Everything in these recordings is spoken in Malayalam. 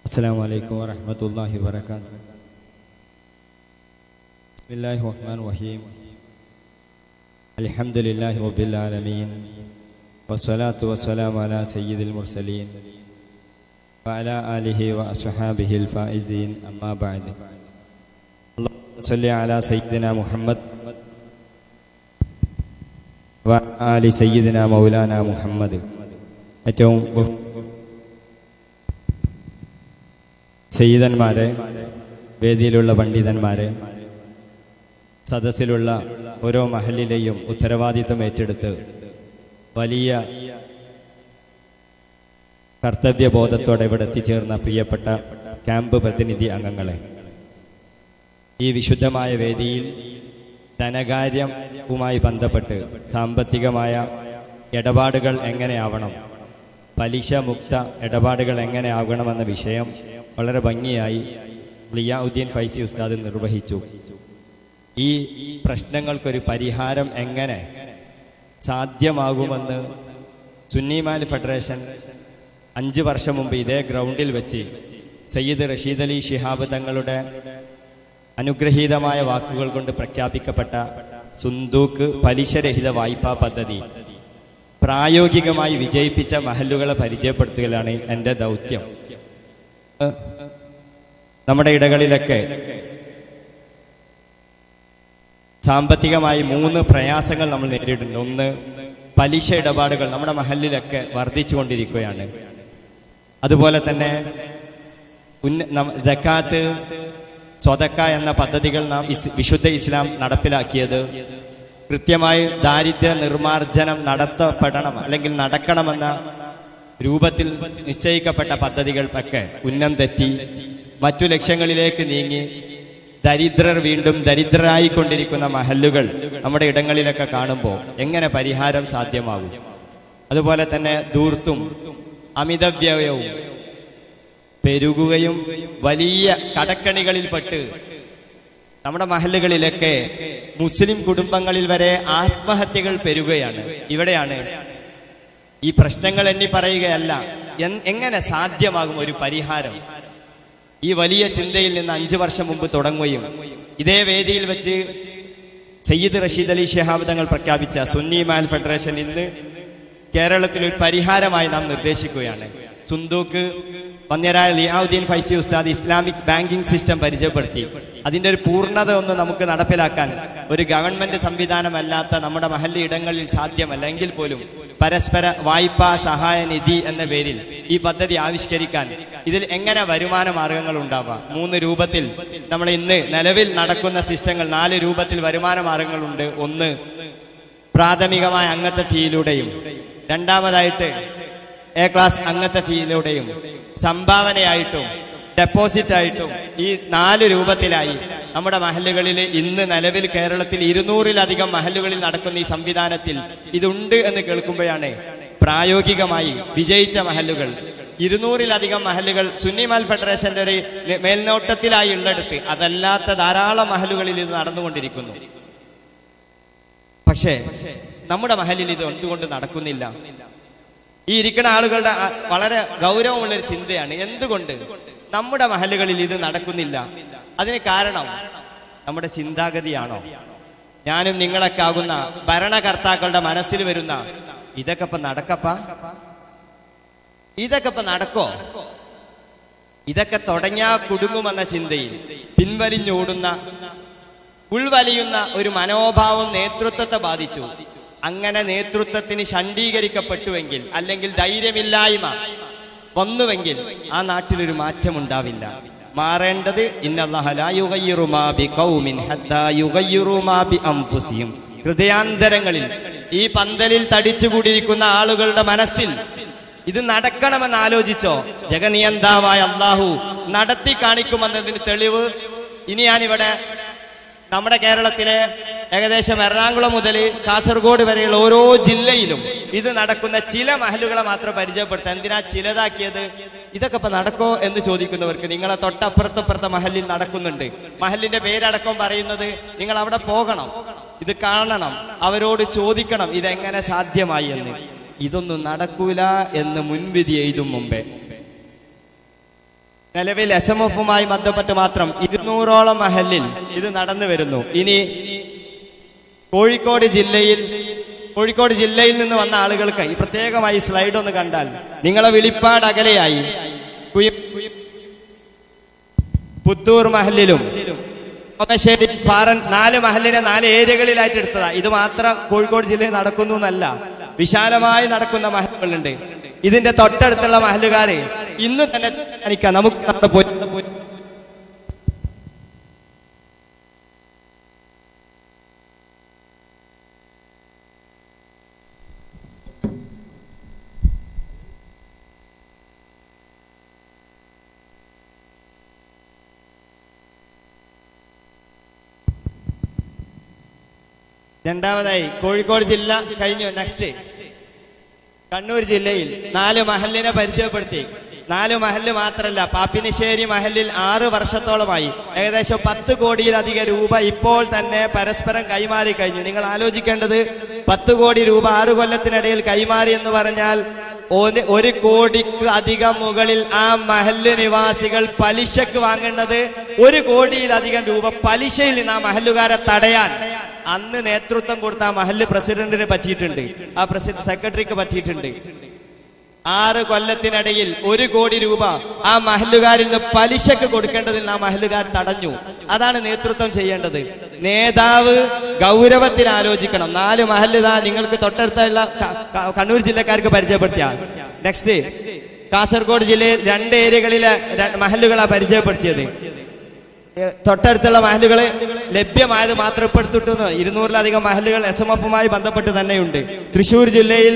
السلام عليكم ورحمة الله وبركاته بسم الله الرحمن الرحيم الحمد لله رب العالمين والصلاة والسلام على سيد المرسلين وعلى آله وأصحابه الفائزين أما بعد اللهم صل على سيدنا محمد وعلى آل سيدنا مولانا محمد ഏറ്റവും ബഹു- സയ്യിദന്മാരെ വേദിയിലുള്ള പണ്ഡിതന്മാരെ സദസ്സിലുള്ള ഓരോ മഹലിലെയും ഉത്തരവാദിത്വം ഏറ്റെടുത്ത് വലിയ കർത്തവ്യബോധത്തോടെ ഇവിടെ എത്തിച്ചേർന്ന പ്രിയപ്പെട്ട ക്യാമ്പ് പ്രതിനിധി അംഗങ്ങളെ ഈ വിശുദ്ധമായ വേദിയിൽ ധനകാര്യവുമായി ബന്ധപ്പെട്ട് സാമ്പത്തികമായ ഇടപാടുകൾ എങ്ങനെയാവണം പലിശ മുക്ത ഇടപാടുകൾ എങ്ങനെ ആകണമെന്ന വിഷയം വളരെ ഭംഗിയായി ലിയാഉദ്ദീൻ ഫൈസി ഉസ്താദ് നിർവഹിച്ചു ഈ പ്രശ്നങ്ങൾക്കൊരു പരിഹാരം എങ്ങനെ സാധ്യമാകുമെന്ന് സുന്നിമാൽ ഫെഡറേഷൻ അഞ്ച് വർഷം മുമ്പ് ഇതേ ഗ്രൗണ്ടിൽ വെച്ച് സയ്യിദ് റഷീദ് അലി ശിഹാബ് തങ്ങളുടെ അനുഗ്രഹീതമായ വാക്കുകൾ കൊണ്ട് പ്രഖ്യാപിക്കപ്പെട്ട സുന്ദൂക്ക് പലിശരഹിത വായ്പാ പദ്ധതി പ്രായോഗികമായി വിജയിപ്പിച്ച മഹല്ലുകളെ പരിചയപ്പെടുത്തുകയാണ് എൻ്റെ ദൗത്യം ഏഹ്, നമ്മുടെ ഇടകളിലൊക്കെ സാമ്പത്തികമായി മൂന്ന് പ്രയാസങ്ങൾ നമ്മൾ നേരിടുന്നുണ്ട് ഒന്ന് പലിശ ഇടപാടുകൾ നമ്മുടെ മഹലിലൊക്കെ വർദ്ധിച്ചുകൊണ്ടിരിക്കുകയാണ് അതുപോലെ തന്നെ ഉന്ന നം- ജക്കാത്ത് സ്വതക്ക എന്ന പദ്ധതികൾ നാം ഇസ് വിശുദ്ധ ഇസ്ലാം നടപ്പിലാക്കിയത് കൃത്യമായി ദാരിദ്ര്യ നിർമാർജനം നടത്തപ്പെടണം അല്ലെങ്കിൽ നടക്കണമെന്ന രൂപത്തിൽ നിശ്ചയിക്കപ്പെട്ട പദ്ധതികൾക്കൊക്കെ ഉന്നം തെറ്റി മറ്റു ലക്ഷ്യങ്ങളിലേക്ക് നീങ്ങി ദരിദ്രർ വീണ്ടും ദരിദ്രരായിക്കൊണ്ടിരിക്കുന്ന മഹല്ലുകൾ നമ്മുടെ ഇടങ്ങളിലൊക്കെ കാണുമ്പോൾ എങ്ങനെ പരിഹാരം സാധ്യമാകും അതുപോലെ തന്നെ ദൂർത്തും അമിതവ്യയവും പെരുകുകയും വലിയ കടക്കണികളിൽപ്പെട്ട് നമ്മുടെ മഹല്ലുകളിലൊക്കെ മുസ്ലിം കുടുംബങ്ങളിൽ വരെ ആത്മഹത്യകൾ പെരുകയാണ് ഇവിടെയാണ് ഈ പ്രശ്നങ്ങൾ എണ്ണി പറയുകയല്ല എൻ- എങ്ങനെ സാധ്യമാകും ഒരു പരിഹാരം ഈ വലിയ ചിന്തയിൽ നിന്ന് അഞ്ചു വർഷം മുമ്പ് തുടങ്ങുകയും ഇതേ വേദിയിൽ വെച്ച് സയ്യിദ് റഷീദ് അലി ഷിഹാബ് തങ്ങൾ പ്രഖ്യാപിച്ച സുന്നി മാൻ ഫെഡറേഷൻ ഇന്ന് കേരളത്തിൽ ഒരു പരിഹാരമായി നാം നിർദ്ദേശിക്കുകയാണ് സുന്ദൂക്ക് വന്യരായ ലിയാവുദ്ദീൻ ഫൈസി ഉസ്താദ് ഇസ്ലാമിക് ബാങ്കിംഗ് സിസ്റ്റം പരിചയപ്പെടുത്തി അതിന്റെ ഒരു പൂർണ്ണത ഒന്ന് നമുക്ക് നടപ്പിലാക്കാൻ ഒരു ഗവൺമെന്റ് സംവിധാനമല്ലാത്ത നമ്മുടെ മഹല്ലി ഇടങ്ങളിൽ സാധ്യമല്ല എങ്കിൽ പോലും പരസ്പര വായ്പാ സഹായ നിധി എന്ന പേരിൽ ഈ പദ്ധതി ആവിഷ്കരിക്കാൻ ഇതിൽ എങ്ങനെ വരുമാന മാർഗങ്ങൾ ഉണ്ടാവാം മൂന്ന് രൂപത്തിൽ നമ്മൾ ഇന്ന് നിലവിൽ നടക്കുന്ന സിസ്റ്റങ്ങൾ നാല് രൂപത്തിൽ വരുമാന മാർഗങ്ങളുണ്ട് ഒന്ന് പ്രാഥമികമായ അംഗത്തെ ഫീയിലൂടെയും രണ്ടാമതായിട്ട് എ ക്ലാസ് അംഗത്തെ ഫീയിലൂടെയും സംഭാവനയായിട്ടും ഡെപ്പോസിറ്റ് ആയിട്ടും ഈ നാല് രൂപത്തിലായി നമ്മുടെ മഹല്ലുകളിൽ ഇന്ന് നിലവിൽ കേരളത്തിൽ ഇരുന്നൂറിലധികം മഹല്ലുകളിൽ നടക്കുന്ന ഈ സംവിധാനത്തിൽ ഇതുണ്ട് എന്ന് കേൾക്കുമ്പോഴാണ് പ്രായോഗികമായി വിജയിച്ച മഹല്ലുകൾ ഇരുന്നൂറിലധികം മഹല്ലുകൾ സുന്നിമാൽ ഫെഡറേഷന്റെ ഒരു മേൽനോട്ടത്തിലായി ഉള്ളിടത്ത് അതല്ലാത്ത ധാരാളം മഹല്ലുകളിൽ ഇത് നടന്നുകൊണ്ടിരിക്കുന്നു പക്ഷേ നമ്മുടെ മഹലിൽ ഇത് എന്തുകൊണ്ട് നടക്കുന്നില്ല ഈ ഇരിക്കുന്ന ആളുകളുടെ ആ വളരെ ഗൗരവമുള്ള ഒരു ചിന്തയാണ് എന്തുകൊണ്ട് നമ്മുടെ മഹലുകളിൽ ഇത് നടക്കുന്നില്ല അതിന് കാരണം നമ്മുടെ ചിന്താഗതിയാണോ ഞാനും നിങ്ങളൊക്കെ ആകുന്ന ഭരണകർത്താക്കളുടെ മനസ്സിൽ വരുന്ന ഇതൊക്കെ ഇപ്പൊ നടക്കപ്പ ഇതൊക്കെ ഇപ്പൊ നടക്കോ ഇതൊക്കെ തുടങ്ങിയാ കുടുങ്ങുമെന്ന ചിന്തയിൽ പിൻവലിഞ്ഞോടുന്ന ഉൾവലിയുന്ന ഒരു മനോഭാവം നേതൃത്വത്തെ ബാധിച്ചു അങ്ങനെ നേതൃത്വത്തിന് ഷണ്ഡീകരിക്കപ്പെട്ടുവെങ്കിൽ അല്ലെങ്കിൽ ധൈര്യമില്ലായ്മ വന്നുവെങ്കിൽ ആ നാട്ടിലൊരു മാറ്റം ഉണ്ടാവില്ല മാറേണ്ടത് ഇന്നല്ലാഹ ലാ യുഗയ്യിറു മാ ബിഖൗമിൻ ഹത്താ യുഗയ്യിറു മാ ബിഅൻഫുസിഹിം. ഹൃദയാന്തരങ്ങളിൽ ഈ പന്തലിൽ തടിച്ചുകൂടിയിരിക്കുന്ന ആളുകളുടെ മനസ്സിൽ ഇത് നടക്കണമെന്ന് ആലോചിച്ചോ ജഗനിയന്താവായ അള്ളാഹു നടത്തി കാണിക്കുമെന്നതിന് തെളിവ് ഇനി ഞാനിവിടെ നമ്മുടെ കേരളത്തിലെ ഏകദേശം എറണാകുളം മുതൽ കാസർഗോഡ് വരെയുള്ള ഓരോ ജില്ലയിലും ഇത് നടക്കുന്ന ചില മഹലുകളെ മാത്രം പരിചയപ്പെടുത്താം എന്തിനാ ചിലതാക്കിയത് ഇതൊക്കെ ഇപ്പൊ നടക്കോ എന്ന് ചോദിക്കുന്നവർക്ക് നിങ്ങളെ തൊട്ടപ്പുറത്തപ്പുറത്തെ മഹലിൽ നടക്കുന്നുണ്ട് മഹലിന്റെ പേരടക്കം പറയുന്നത് നിങ്ങൾ അവിടെ പോകണം ഇത് കാണണം അവരോട് ചോദിക്കണം ഇതെങ്ങനെ സാധ്യമായി എന്ന് ഇതൊന്നും നടക്കൂല എന്ന് മുൻവിധി എഴുതും മുമ്പേ നിലവിൽ എസ് എം എഫുമായി ബന്ധപ്പെട്ട് മാത്രം ഇരുന്നൂറോളം മഹലിൽ ഇത് നടന്നു വരുന്നു ഇനി കോഴിക്കോട് ജില്ലയിൽ കോഴിക്കോട് ജില്ലയിൽ നിന്ന് വന്ന ആളുകൾക്ക് ഈ പ്രത്യേകമായി സ്ലൈഡ് ഒന്ന് കണ്ടാൽ നിങ്ങളെ വിളിപ്പാട് അകലെയായി കുയ- പുത്തൂർ മഹലിലും ഓമശ്ശേരി പാറൻ നാല് മഹലിനെ നാല് ഏരിയകളിലായിട്ട് എടുത്തതാ ഇത് മാത്രം കോഴിക്കോട് ജില്ലയിൽ നടക്കുന്നു എന്നല്ല വിശാലമായി നടക്കുന്ന മഹലുകളുണ്ട് ഇതിന്റെ തൊട്ടടുത്തുള്ള മഹലുകാരെ ഇന്ന് തന്നെ കാണിക്കാം നമുക്ക് അവിടെ പോയി പോയി രണ്ടാമതായി കോഴിക്കോട് ജില്ല കഴിഞ്ഞു നെക്സ്റ്റ് കണ്ണൂർ ജില്ലയിൽ നാല് മഹലിനെ പരിചയപ്പെടുത്തി നാല് മഹല് മാത്രമല്ല പാപ്പിനിശ്ശേരി മഹലിൽ ആറ് വർഷത്തോളമായി ഏകദേശം പത്ത് കോടിയിലധികം രൂപ ഇപ്പോൾ തന്നെ പരസ്പരം കൈമാറി കഴിഞ്ഞു നിങ്ങൾ ആലോചിക്കേണ്ടത് പത്ത് കോടി രൂപ ആറ് കൊല്ലത്തിനിടയിൽ കൈമാറി എന്ന് പറഞ്ഞാൽ ഒരു- ഒരു കോടിക്ക് അധികം മുകളിൽ ആ മഹല്ല് നിവാസികൾ പലിശക്ക് വാങ്ങേണ്ടത് ഒരു കോടിയിലധികം രൂപ പലിശയിൽ നിന്ന് ആ മഹല്ലുകാരെ തടയാൻ അന്ന് നേതൃത്വം കൊടുത്ത ആ മഹല്ല് പ്രസിഡന്റിന് പറ്റിയിട്ടുണ്ട് ആ പ്രസിഡന്റ് സെക്രട്ടറിക്ക് പറ്റിയിട്ടുണ്ട് ആറ് കൊല്ലത്തിനിടയിൽ ഒരു കോടി രൂപ ആ മഹല്ലുകാരിൽ നിന്ന് പലിശക്ക് കൊടുക്കേണ്ടതിൽ ആ മഹല്ലുകാർ തടഞ്ഞു അതാണ് നേതൃത്വം ചെയ്യേണ്ടത് നേതാവ് ഗൗരവത്തിൽ ആലോചിക്കണം നാല് മഹല്ലുതാ നിങ്ങൾക്ക് തൊട്ടടുത്തുള്ള ക- ക- കണ്ണൂർ ജില്ലക്കാർക്ക് പരിചയപ്പെടുത്തിയ നെക്സ്റ്റ് കാസർഗോഡ് ജില്ലയിൽ രണ്ട് ഏരിയകളിലെ ര- മഹല്ലുകളാ പരിചയപ്പെടുത്തിയത് ഏ, തൊട്ടടുത്തുള്ള മഹലുകൾ ലഭ്യമായത് മാത്രം ഇപ്പൊ എടുത്തിട്ടുന്നു ഇരുന്നൂറിലധികം മഹലുകൾ എസ് എം എഫുമായി ബന്ധപ്പെട്ട് തന്നെയുണ്ട് തൃശൂർ ജില്ലയിൽ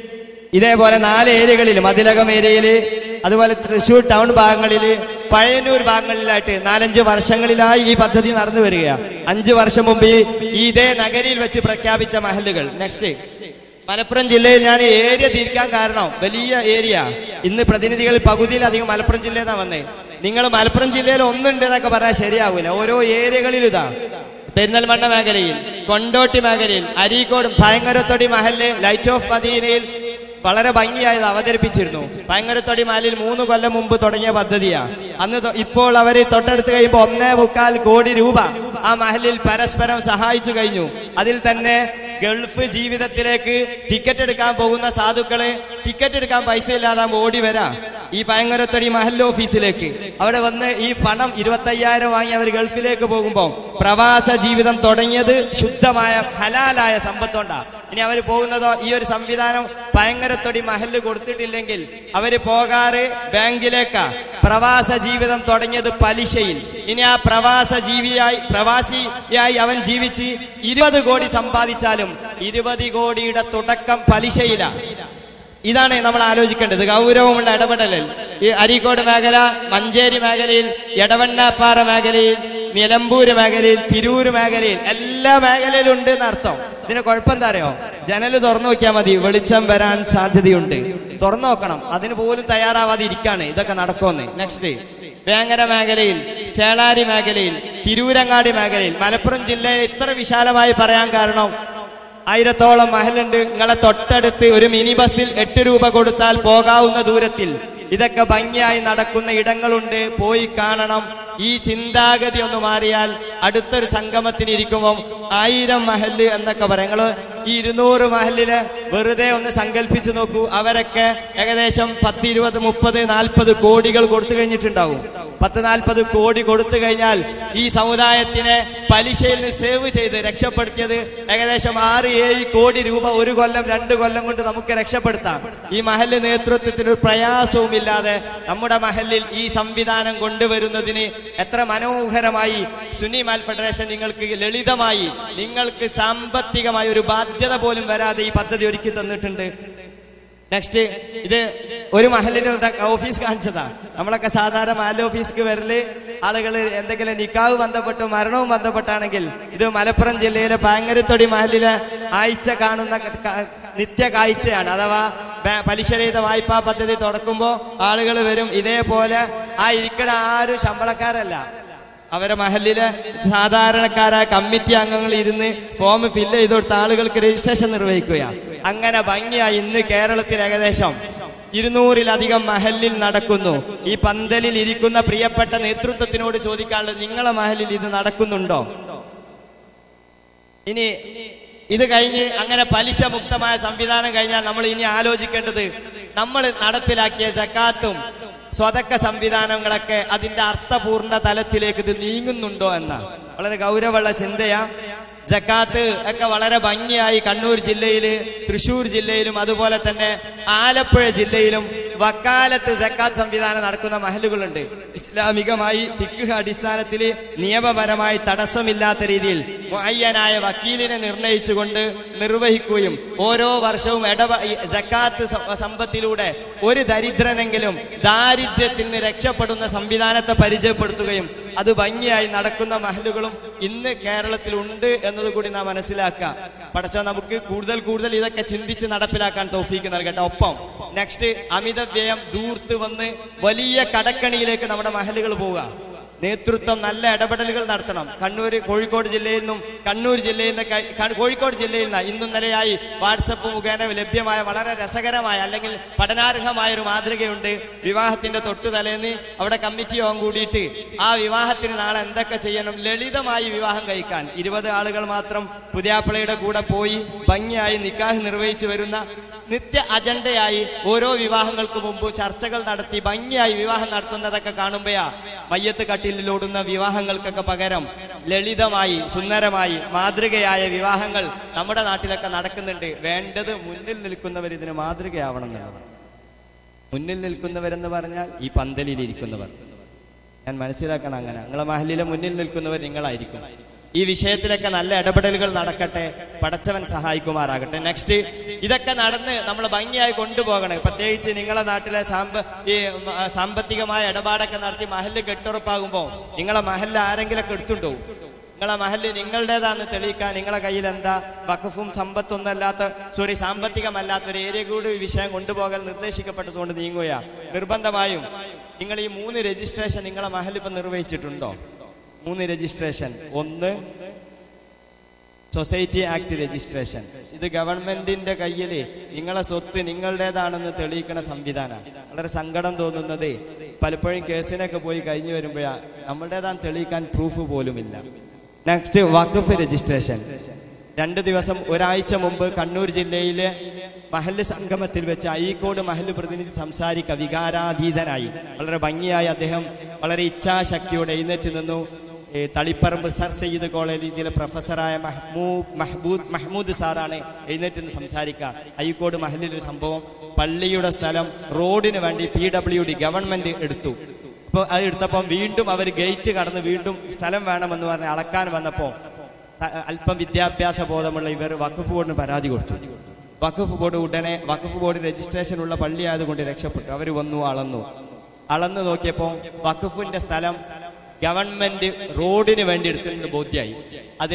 ഇതേപോലെ നാല് ഏരിയകളിൽ മതിലകം ഏരിയയില് അതുപോലെ തൃശൂർ ടൗൺ ഭാഗങ്ങളിൽ പഴയന്നൂർ ഭാഗങ്ങളിലായിട്ട് നാലഞ്ച് വർഷങ്ങളിലായി ഈ പദ്ധതി നടന്നു വരികയാണ് അഞ്ചു വർഷം മുമ്പ് ഈ ഇതേ നഗരിയിൽ വെച്ച് പ്രഖ്യാപിച്ച മഹലുകൾ നെക്സ്റ്റ് മലപ്പുറം ജില്ലയിൽ ഞാൻ ഏരിയ തിരിക്കാൻ കാരണം വലിയ ഏരിയ ഇന്ന് പ്രതിനിധികൾ പകുതിയിലധികം മലപ്പുറം ജില്ലയിൽ നിന്നാണ് വന്നേ നിങ്ങൾ മലപ്പുറം ജില്ലയിൽ ഒന്നുണ്ട് എന്നൊക്കെ പറയാൻ ശരിയാവൂല ഓരോ ഏരിയകളിലും ഇതാ പെരിന്തൽമണ്ണ മേഖലയിൽ കൊണ്ടോട്ടി മേഖലയിൽ അരീക്കോട് ഭയങ്കരത്തൊടി മഹല് ലൈറ്റ് ഓഫ് മദീനയിൽ വളരെ ഭംഗിയായത് അവതരിപ്പിച്ചിരുന്നു ഭയങ്കരത്തൊടി മഹലിൽ മൂന്ന് കൊല്ലം മുമ്പ് തുടങ്ങിയ പദ്ധതിയാ അന്ന് തൊ- ഇപ്പോൾ അവര് തൊട്ടടുത്ത് കഴിയുമ്പോൾ ഒന്നേ മുക്കാൽ കോടി രൂപ ആ മഹലിൽ പരസ്പരം സഹായിച്ചു കഴിഞ്ഞു അതിൽ തന്നെ ഗൾഫ് ജീവിതത്തിലേക്ക് ടിക്കറ്റ് എടുക്കാൻ പോകുന്ന സാധുക്കള് ടിക്കറ്റ് എടുക്കാൻ പൈസ ഇല്ലാതെ ഓടി വരാം ഈ ഭയങ്കരത്തടി മഹൽ ഓഫീസിലേക്ക് അവിടെ വന്ന് ഈ പണം ഇരുപത്തയ്യായിരം വാങ്ങി അവർ ഗൾഫിലേക്ക് പോകുമ്പോൾ പ്രവാസ ജീവിതം തുടങ്ങിയത് ശുദ്ധമായ ഹലാലായ സമ്പത്തോണ്ടാ ഇനി അവർ പോകുന്നതോ ഈ ഒരു സംവിധാനം ഭയങ്കരത്തൊടി മഹല് കൊടുത്തിട്ടില്ലെങ്കിൽ അവര് പോകാറ് ബാങ്കിലേക്കാ പ്രവാസ ജീവിതം തുടങ്ങിയത് പലിശയിൽ ഇനി ആ പ്രവാസ ജീവിയായി പ്രവാസിയായി അവൻ ജീവിച്ച് ഇരുപത് കോടി സമ്പാദിച്ചാലും ഇരുപത് കോടിയുടെ തുടക്കം പലിശയിലാണ് ഇതാണ് നമ്മൾ ആലോചിക്കേണ്ടത് ഗൗരവമുള്ള ഇടപെടലിൽ ഈ അരീക്കോട് മേഖല മഞ്ചേരി മേഖലയിൽ എടവണ്ണാപ്പാറ മേഖലയിൽ നിലമ്പൂര് മേഖലയിൽ തിരൂര് മേഖലയിൽ എല്ലാ മേഖലയിലും ഉണ്ട് എന്നർത്ഥം ഇതിന് കുഴപ്പം എന്താ അറിയോ ജനല് തുറന്നു നോക്കിയാൽ മതി വെളിച്ചം വരാൻ സാധ്യതയുണ്ട് തുറന്നു നോക്കണം അതിന് പോലും തയ്യാറാവാതെ ഇരിക്കാണ് ഇതൊക്കെ നടക്കുമെന്ന് നെക്സ്റ്റ് വേങ്ങര മേഖലയിൽ ചേളാരി മേഖലയിൽ തിരൂരങ്ങാടി മേഖലയിൽ മലപ്പുറം ജില്ലയെ ഇത്ര വിശാലമായി പറയാൻ കാരണം ആയിരത്തോളം മഹലുണ്ട് നിങ്ങളെ തൊട്ടടുത്ത് ഒരു മിനി ബസ്സിൽ എട്ട് രൂപ കൊടുത്താൽ പോകാവുന്ന ദൂരത്തിൽ ഇതൊക്കെ ഭംഗിയായി നടക്കുന്ന ഇടങ്ങളുണ്ട് പോയി കാണണം ഈ ചിന്താഗതി ഒന്ന് മാറിയാൽ അടുത്തൊരു സംഗമത്തിന് ഇരിക്കുമ്പോൾ ആയിരം മഹല് എന്നൊക്കെ പറയാം നിങ്ങള് ഈ ഇരുന്നൂറ് മഹലില് വെറുതെ ഒന്ന് സങ്കല്പിച്ചു നോക്കൂ അവരൊക്കെ ഏകദേശം പത്ത് ഇരുപത് മുപ്പത് നാൽപ്പത് കോടികൾ കൊടുത്തു കഴിഞ്ഞിട്ടുണ്ടാവും പത്ത് നാൽപ്പത് കോടി കൊടുത്തു കഴിഞ്ഞാൽ ഈ സമുദായത്തിനെ പലിശയിൽ നിന്ന് സേവ് ചെയ്ത് രക്ഷപ്പെടുത്തിയത് ഏകദേശം ആറ് ഏഴ് കോടി രൂപ ഒരു കൊല്ലം രണ്ട് കൊല്ലം കൊണ്ട് നമുക്ക് രക്ഷപ്പെടുത്താം ഈ മഹല് നേതൃത്വത്തിന് ഒരു പ്രയാസവും ഇല്ലാതെ നമ്മുടെ മഹലിൽ ഈ സംവിധാനം കൊണ്ടുവരുന്നതിന് എത്ര മനോഹരമായി സുന്നി മാൽ ഫെഡറേഷൻ നിങ്ങൾക്ക് ലളിതമായി നിങ്ങൾക്ക് സാമ്പത്തികമായ ഒരു ബാധ്യത പോലും വരാതെ ഈ പദ്ധതി ഒരുക്കി തന്നിട്ടുണ്ട് നെക്സ്റ്റ് ഇത് ഒരു മഹലിന് ഓഫീസ് കാണിച്ചതാ നമ്മളൊക്കെ സാധാരണ മഹൽ ഓഫീസ്ക്ക് വരല് ആളുകൾ എന്തെങ്കിലും നിക്കാവ് ബന്ധപ്പെട്ടോ മരണവും ബന്ധപ്പെട്ടാണെങ്കിൽ ഇത് മലപ്പുറം ജില്ലയിലെ പാങ്ങരത്തൊടി മഹലിലെ ആഴ്ച കാണുന്ന ക- ക- നിത്യ കാഴ്ചയാണ് അഥവാ ബാ- പലിശരഹിത വായ്പാ പദ്ധതി തുടക്കുമ്പോൾ ആളുകൾ വരും ഇതേപോലെ ആ ഇരിക്കണ ആരും ശമ്പളക്കാരല്ല അവരെ മഹലിലെ സാധാരണക്കാരായ കമ്മിറ്റി അംഗങ്ങൾ ഇരുന്ന് ഫോം ഫില്ല് ചെയ്ത് കൊടുത്ത ആളുകൾക്ക് രജിസ്ട്രേഷൻ നിർവഹിക്കുകയാണ് അങ്ങനെ ഭംഗിയായി ഇന്ന് കേരളത്തിൽ ഏകദേശം ഇരുന്നൂറിലധികം മഹലിൽ നടക്കുന്നു ഈ പന്തലിൽ ഇരിക്കുന്ന പ്രിയപ്പെട്ട നേതൃത്വത്തിനോട് ചോദിക്കാനുള്ളത് നിങ്ങളെ മഹലിൽ ഇത് നടക്കുന്നുണ്ടോ ഇനി ഇത് കഴിഞ്ഞ് അങ്ങനെ പലിശ മുക്തമായ സംവിധാനം കഴിഞ്ഞാൽ നമ്മൾ ഇനി ആലോചിക്കേണ്ടത് നമ്മൾ നടപ്പിലാക്കിയ ജക്കാത്തും സ്വതക്ക സംവിധാനങ്ങളൊക്കെ അതിന്റെ അർത്ഥപൂർണ്ണ തലത്തിലേക്ക് ഇത് നീങ്ങുന്നുണ്ടോ എന്ന വളരെ ഗൗരവമുള്ള ചിന്തയാ ജക്കാത്ത് ഒക്കെ വളരെ ഭംഗിയായി കണ്ണൂർ ജില്ലയില് തൃശൂർ ജില്ലയിലും അതുപോലെ തന്നെ ആലപ്പുഴ ജില്ലയിലും വക്കാലത്ത് ജക്കാത്ത് സംവിധാനം നടക്കുന്ന മഹലുകളുണ്ട് ഇസ്ലാമികമായി ഫിഖ് അടിസ്ഥാനത്തിൽ നിയമപരമായി തടസ്സമില്ലാത്ത രീതിയിൽ മുഅയ്യനായ വക്കീലിനെ നിർണയിച്ചുകൊണ്ട് നിർവഹിക്കുകയും ഓരോ വർഷവും ഇടപ ഈ ജക്കാത്ത് സ- സമ്പത്തിലൂടെ ഒരു ദരിദ്രനെങ്കിലും ദാരിദ്ര്യത്തിൽ നിന്ന് രക്ഷപ്പെടുന്ന സംവിധാനത്തെ പരിചയപ്പെടുത്തുകയും അത് ഭംഗിയായി നടക്കുന്ന മഹലുകളും ഇന്ന് കേരളത്തിൽ ഉണ്ട് എന്നതുകൂടി നാം മനസ്സിലാക്കുക പടച്ചോ നമുക്ക് കൂടുതൽ കൂടുതൽ ഇതൊക്കെ ചിന്തിച്ച് നടപ്പിലാക്കാൻ തോഫീക്ക് നൽകട്ടെ ഒപ്പം നെക്സ്റ്റ് അമിത വ്യയം ദൂർത്ത് വന്ന് വലിയ കടക്കണിയിലേക്ക് നമ്മുടെ മഹലുകൾ പോവുക നേതൃത്വം നല്ല ഇടപെടലുകൾ നടത്തണം കണ്ണൂർ കോഴിക്കോട് ജില്ലയിൽ നിന്നും കണ്ണൂർ ജില്ലയിൽ നിന്ന് ക- ക- കോഴിക്കോട് ജില്ലയിൽ നിന്ന് ഇന്നും നിലയായി വാട്സപ്പ് മുഖേന ലഭ്യമായ വളരെ രസകരമായ അല്ലെങ്കിൽ പഠനാർഹമായ ഒരു മാതൃകയുണ്ട് വിവാഹത്തിന്റെ തൊട്ടു തലേന്ന് അവിടെ കമ്മിറ്റി യോഗം കൂടിയിട്ട് ആ വിവാഹത്തിന് നാളെ എന്തൊക്കെ ചെയ്യണം ലളിതമായി വിവാഹം കഴിക്കാൻ ഇരുപത് ആളുകൾ മാത്രം പുതിയാപ്പിളയുടെ കൂടെ പോയി ഭംഗിയായി നിക്കാഹ് നിർവഹിച്ചു വരുന്ന നിത്യ അജണ്ടയായി ഓരോ വിവാഹങ്ങൾക്ക് മുമ്പ് ചർച്ചകൾ നടത്തി ഭംഗിയായി വിവാഹം നടത്തുന്നതൊക്കെ കാണുമ്പോഴാ മയ്യത്ത് കട്ടിലോടുന്ന വിവാഹങ്ങൾക്കൊക്കെ പകരം ലളിതമായി സുന്ദരമായി മാതൃകയായ വിവാഹങ്ങൾ നമ്മുടെ നാട്ടിലൊക്കെ നടക്കുന്നുണ്ട് വേണ്ടത് മുന്നിൽ നിൽക്കുന്നവർ ഇതിന് മാതൃകയാവണം എന്നുള്ളതാണ് മുന്നിൽ നിൽക്കുന്നവരെന്ന് പറഞ്ഞാൽ ഈ പന്തലിൽ ഇരിക്കുന്നവർ ഞാൻ മനസ്സിലാക്കണം അങ്ങനെ നിങ്ങളെ മഹലിലെ മുന്നിൽ നിൽക്കുന്നവർ നിങ്ങളായിരിക്കും ഈ വിഷയത്തിലൊക്കെ നല്ല ഇടപെടലുകൾ നടക്കട്ടെ പടച്ചവൻ സഹായിക്കുമാറാകട്ടെ നെക്സ്റ്റ് ഇതൊക്കെ നടന്ന് നമ്മൾ ഭംഗിയായി കൊണ്ടുപോകണം പ്രത്യേകിച്ച് നിങ്ങളെ നാട്ടിലെ സാമ്പ ഈ മ, സാമ്പത്തികമായ ഇടപാടൊക്കെ നടത്തി മഹല് കെട്ടുറപ്പാകുമ്പോൾ നിങ്ങളെ മഹലിൽ ആരെങ്കിലൊക്കെ എടുത്തുണ്ടോ നിങ്ങളെ മഹല് നിങ്ങളുടേതാണെന്ന് തെളിയിക്കാൻ നിങ്ങളെ കയ്യിൽ എന്താ വഖഫും സമ്പത്തൊന്നും അല്ലാത്ത സോറി സാമ്പത്തികമല്ലാത്ത ഒരു ഏരിയ കൂടി ഈ വിഷയം കൊണ്ടുപോകാൻ നിർദ്ദേശിക്കപ്പെട്ടതുകൊണ്ട് നീങ്ങുകയാ നിർബന്ധമായും നിങ്ങൾ ഈ മൂന്ന് രജിസ്ട്രേഷൻ നിങ്ങളെ മഹൽ ഇപ്പം നിർവഹിച്ചിട്ടുണ്ടോ മൂന്ന് രജിസ്ട്രേഷൻ ഒന്ന് സൊസൈറ്റി ആക്ട് രജിസ്ട്രേഷൻ ഇത് ഗവൺമെന്റിന്റെ കയ്യിൽ നിങ്ങളെ സ്വത്ത് നിങ്ങളുടേതാണെന്ന് തെളിയിക്കുന്ന സംവിധാനമാണ് വളരെ സങ്കടം തോന്നുന്നത് പലപ്പോഴും കേസിനൊക്കെ പോയി കഴിഞ്ഞു വരുമ്പോഴാ നമ്മളുടേതാന്ന് തെളിയിക്കാൻ പ്രൂഫ് പോലുമില്ല നെക്സ്റ്റ് വഖഫ് രജിസ്ട്രേഷൻ രണ്ട് ദിവസം ഒരാഴ്ച മുമ്പ് കണ്ണൂർ ജില്ലയിലെ മഹല്ല് സംഗമത്തിൽ വെച്ച് അഴീക്കോട് മഹല്ല് പ്രതിനിധി സംസാരിക്ക വികാരാധീതനായി വളരെ ഭംഗിയായി അദ്ദേഹം വളരെ ഇച്ഛാശക്തിയോടെ എഴുന്നേറ്റ് നിന്നു ഈ തളിപ്പറമ്പ് സർ സയ്യിദ് കോളേജിലെ പ്രൊഫസറായ മഹ്മൂദ് മഹ്ബൂദ് മഹ്മൂദ് സാറാണ് എഴുന്നേറ്റ് നിന്ന് സംസാരിക്കുക അയ്യക്കോട് മഹലിൽ ഒരു സംഭവം പള്ളിയുടെ സ്ഥലം റോഡിന് വേണ്ടി പി ഡബ്ല്യു ഡി ഗവൺമെന്റ് എടുത്തു അപ്പോൾ അത് എടുത്തപ്പം വീണ്ടും അവർ ഗേറ്റ് കടന്ന് വീണ്ടും സ്ഥലം വേണമെന്ന് പറഞ്ഞ് അളക്കാൻ വന്നപ്പോൾ ത- അല്പം വിദ്യാഭ്യാസ ബോധമുള്ള ഇവർ വഖഫ് ബോർഡിന് പരാതി കൊടുത്തു വഖഫ് ബോർഡ് ഉടനെ വഖഫ് ബോർഡ് രജിസ്ട്രേഷൻ ഉള്ള പള്ളി ആയതുകൊണ്ട് രക്ഷപ്പെട്ടു അവർ വന്നു അളന്നു അളന്നു നോക്കിയപ്പോൾ വഖഫിന്റെ സ്ഥലം ഗവൺമെന്റ് റോഡിന് വേണ്ടി എടുത്തിട്ടുണ്ട് ബോധ്യമായി അതിൽ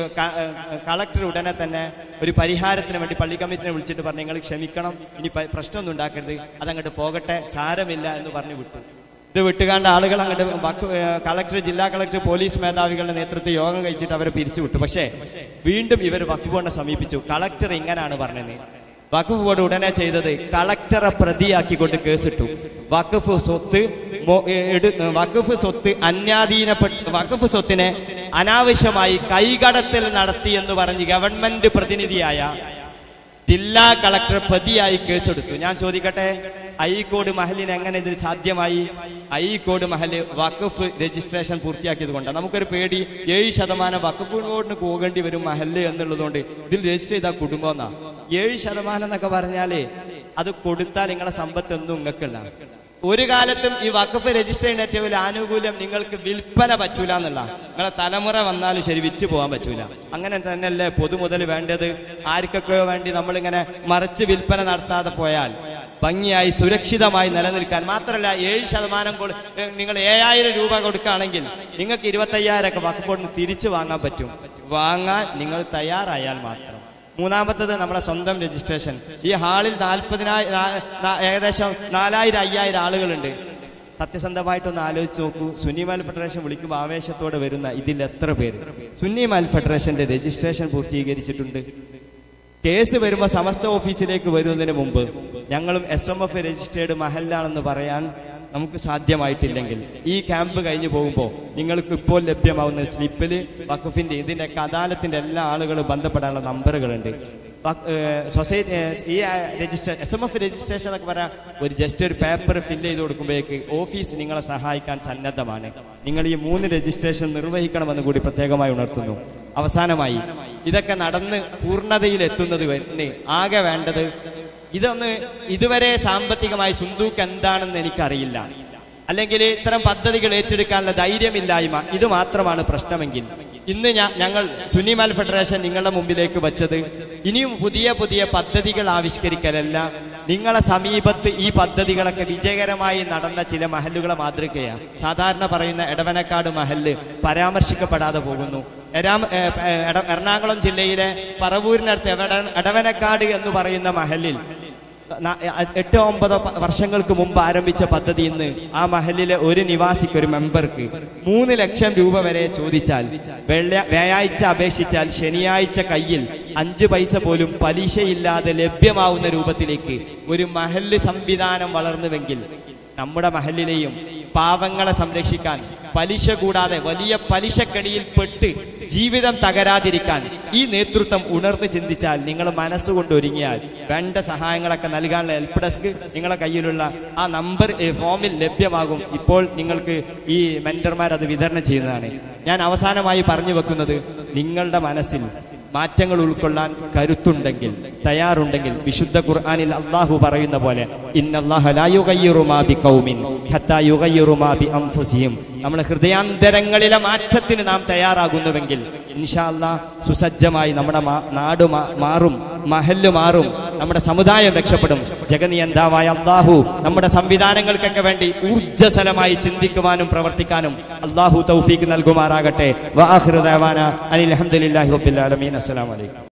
കളക്ടർ ഉടനെ തന്നെ ഒരു പരിഹാരത്തിന് വേണ്ടി പള്ളി കമ്മിറ്റിനെ വിളിച്ചിട്ട് പറഞ്ഞു നിങ്ങൾ ക്ഷമിക്കണം ഇനി പ- പ്രശ്നമൊന്നും ഉണ്ടാക്കരുത് അതങ്ങോട്ട് പോകട്ടെ സാരമില്ല എന്ന് പറഞ്ഞു വിട്ടു ഇത് വിട്ടുകാണ്ട് ആളുകൾ അങ്ങോട്ട് വഖഫ്- ഏ, കളക്ടർ ജില്ലാ കളക്ടർ പോലീസ് മേധാവികളുടെ നേതൃത്വത്തിൽ യോഗം കഴിച്ചിട്ട് അവരെ പിരിച്ചു വിട്ടു പക്ഷേ വീണ്ടും ഇവർ വഖഫ് ബോർഡിനെ സമീപിച്ചു കളക്ടർ ഇങ്ങനാണ് പറഞ്ഞത് വഖഫ് ബോർഡ് ഉടനെ ചെയ്തത് കളക്ടറെ പ്രതിയാക്കിക്കൊണ്ട് കേസിട്ടു വഖഫ് സ്വത്ത് മോ- ഏ, എടു- വഖഫ് സ്വത്ത് അന്യാധീനപ്പെട്ട് വഖഫ് സ്വത്തിനെ അനാവശ്യമായി കൈകടത്തൽ നടത്തി എന്ന് പറഞ്ഞ് ഗവൺമെന്റ് പ്രതിനിധിയായ ജില്ലാ കളക്ടർ പ്രതിയായി കേസെടുത്തു ഞാൻ ചോദിക്കട്ടെ അഴീക്കോട് മഹലിന് എങ്ങനെ ഇതിന് സാധ്യമായി അഴീക്കോട് മഹല് വഖഫ് രജിസ്ട്രേഷൻ പൂർത്തിയാക്കിയത് കൊണ്ട് നമുക്കൊരു പേടി ഏഴ് ശതമാനം വഖഫ് ബോർഡിന് പോകേണ്ടി വരും മഹല് എന്നുള്ളതുകൊണ്ട് ഇതിൽ രജിസ്റ്റർ ചെയ്താൽ കുടുംബം എന്നാ ഏഴ് ശതമാനം എന്നൊക്കെ പറഞ്ഞാല് അത് കൊടുത്താൽ നിങ്ങളെ സമ്പത്ത് ഒന്നും നിങ്ങൾക്കുള്ള ഒരു കാലത്തും ഈ വഖഫ് രജിസ്റ്റർ ചെയ്യുന്ന ഏറ്റവും വലിയ ആനുകൂല്യം നിങ്ങൾക്ക് വിൽപ്പന പറ്റൂല എന്നുള്ള നിങ്ങളെ തലമുറ വന്നാലും ശരി വിറ്റ് പോകാൻ പറ്റൂല അങ്ങനെ തന്നെയല്ലേ പൊതുമുതൽ വേണ്ടത് ആർക്കൊക്കെയോ വേണ്ടി നമ്മളിങ്ങനെ മറിച്ച് വിൽപ്പന നടത്താതെ പോയാൽ ഭംഗിയായി സുരക്ഷിതമായി നിലനിൽക്കാൻ മാത്രമല്ല ഏഴ് ശതമാനം കൊടു ഏ, നിങ്ങൾ ഏഴായിരം രൂപ കൊടുക്കുകയാണെങ്കിൽ നിങ്ങൾക്ക് ഇരുപത്തയ്യായിരം ഒക്കെ വഖഫ് ബോർഡിന് തിരിച്ചു വാങ്ങാൻ പറ്റും വാങ്ങാൻ നിങ്ങൾ തയ്യാറായാൽ മാത്രം മൂന്നാമത്തത് നമ്മുടെ സ്വന്തം രജിസ്ട്രേഷൻ ഈ ഹാളിൽ നാൽപ്പതിനായിരം ഏകദേശം നാലായിരം അയ്യായിരം ആളുകളുണ്ട് സത്യസന്ധമായിട്ടൊന്ന് ആലോചിച്ച് നോക്കൂ സുന്നി മാൽ ഫെഡറേഷൻ വിളിക്കുമ്പോൾ ആവേശത്തോടെ വരുന്ന ഇതിൽ എത്ര പേര് സുന്നി മാൽ ഫെഡറേഷന്റെ രജിസ്ട്രേഷൻ പൂർത്തീകരിച്ചിട്ടുണ്ട് കേസ് വരുമ്പോൾ സമസ്ത ഓഫീസിലേക്ക് വരുന്നതിന് മുമ്പ് ഞങ്ങളും എസ് എം എഫ് രജിസ്റ്റേർഡ് മഹലാണെന്ന് പറയാൻ നമുക്ക് സാധ്യമായിട്ടില്ലെങ്കിൽ ഈ ക്യാമ്പ് കഴിഞ്ഞു പോകുമ്പോൾ നിങ്ങൾക്ക് ഇപ്പോൾ ലഭ്യമാവുന്ന സ്ലിപ്പിൽ വഖഫിന്റെ ഇതിന്റെയൊക്കെ അദാലത്തിന്റെ എല്ലാ ആളുകളും ബന്ധപ്പെടാനുള്ള നമ്പറുകളുണ്ട് സൊസൈറ്റി ഈ register S M F registration എന്നൊക്കെ പറയാം ഒരു ജസ്റ്റ് ഒരു പേപ്പർ ഫില്ല് ചെയ്ത് കൊടുക്കുമ്പോഴേക്ക് ഓഫീസ് നിങ്ങളെ സഹായിക്കാൻ സന്നദ്ധമാണ് നിങ്ങൾ ഈ മൂന്ന് രജിസ്ട്രേഷൻ നിർവഹിക്കണമെന്ന് കൂടി പ്രത്യേകമായി ഉണർത്തുന്നു അവസാനമായി ഇതൊക്കെ നടന്ന് പൂർണ്ണതയിൽ എത്തുന്നത് വരെ ആകെ വേണ്ടത് ഇതൊന്ന് ഇതുവരെ സാമ്പത്തികമായി സുന്ദൂക്ക് എന്താണെന്ന് എനിക്കറിയില്ല അല്ലെങ്കിൽ ഇത്തരം പദ്ധതികൾ ഏറ്റെടുക്കാനുള്ള ധൈര്യമില്ലായ്മ ഇത് മാത്രമാണ് പ്രശ്നമെങ്കിൽ ഇന്ന് ഞാ- ഞങ്ങൾ സുനിമൽ ഫെഡറേഷൻ നിങ്ങളുടെ മുമ്പിലേക്ക് വച്ചത് ഇനിയും പുതിയ പുതിയ പദ്ധതികൾ ആവിഷ്കരിക്കലല്ല നിങ്ങളെ സമീപത്ത് ഈ പദ്ധതികളൊക്കെ വിജയകരമായി നടന്ന ചില മഹല്ലുകളെ മാതൃകയാണ് സാധാരണ പറയുന്ന എടവനക്കാട് മഹല്ല് പരാമർശിക്കപ്പെടാതെ പോകുന്നു എരാം ഏ, ഏ, എട- എറണാകുളം ജില്ലയിലെ പറവൂരിനടുത്ത് എവട- എടവനക്കാട് എന്ന് പറയുന്ന മഹലിൽ ന- എട്ട് ഒമ്പതോ പ- വർഷങ്ങൾക്ക് മുമ്പ് ആരംഭിച്ച പദ്ധതി ഇന്ന് ആ മഹലിലെ ഒരു നിവാസിക്ക് ഒരു മെമ്പർക്ക് മൂന്ന് ലക്ഷം രൂപ വരെ ചോദിച്ചാൽ വെള്ള വ്യാഴാഴ്ച അപേക്ഷിച്ചാൽ ശനിയാഴ്ച കയ്യിൽ അഞ്ച് പൈസ പോലും പലിശയില്ലാതെ ലഭ്യമാവുന്ന രൂപത്തിലേക്ക് ഒരു മഹല് സംവിധാനം വളർന്നുവെങ്കിൽ നമ്മുടെ മഹലിലെയും പാവങ്ങളെ സംരക്ഷിക്കാൻ പലിശ കൂടാതെ വലിയ പലിശക്കടിയിൽ പെട്ട് ജീവിതം തകരാതിരിക്കാൻ ഈ നേതൃത്വം ഉണർന്ന് ചിന്തിച്ചാൽ നിങ്ങൾ മനസ്സുകൊണ്ട് ഒരുങ്ങിയാൽ വേണ്ട സഹായങ്ങളൊക്കെ നൽകാനുള്ള ഹെൽപ്പ് ഡെസ്ക് നിങ്ങളെ കയ്യിലുള്ള ആ നമ്പർ ഏ, ഫോമിൽ ലഭ്യമാകും ഇപ്പോൾ നിങ്ങൾക്ക് ഈ മെന്റർമാർ അത് വിതരണം ചെയ്യുന്നതാണ് ഞാൻ അവസാനമായി പറഞ്ഞു വെക്കുന്നത് നിങ്ങളുടെ മനസ്സിൽ മാറ്റങ്ങൾ ഉൾക്കൊള്ളാൻ കരുത്തുണ്ടെങ്കിൽ തയ്യാറുണ്ടെങ്കിൽ വിശുദ്ധ ഖുർആനിൽ അള്ളാഹു പറയുന്ന പോലെ ഇന്നല്ലാഹ ലാ യുഗയ്യിറു മാ ബിഖൗമിൻ ഹത്താ യുഗയ്യിറു മാ ബിഅൻഫുസിഹിം നമ്മുടെ ഹൃദയാന്തരങ്ങളിലെ മാറ്റത്തിന് നാം തയ്യാറാകുന്നുവെങ്കിൽ ഇൻഷാ അല്ലാ സുസജ്ജമായി നമ്മുടെ മാ- നാട് മാ- മാറും മഹല്ല് മാറും നമ്മുടെ സമുദായം രക്ഷപ്പെടും ജഗനിയന്താവായ അള്ളാഹു നമ്മുടെ സംവിധാനങ്ങൾക്കൊക്കെ വേണ്ടി ഊർജ്ജസ്വലമായി ചിന്തിക്കുവാനും പ്രവർത്തിക്കാനും അള്ളാഹു തൗഫീക്ക് നൽകുമാറാകട്ടെ വാഹിറുദാന അനിൽ അഹമ്മദില്ലാഹി റബ്ബിൽ ആലമീൻ അസ്സലാമു അലൈക്കും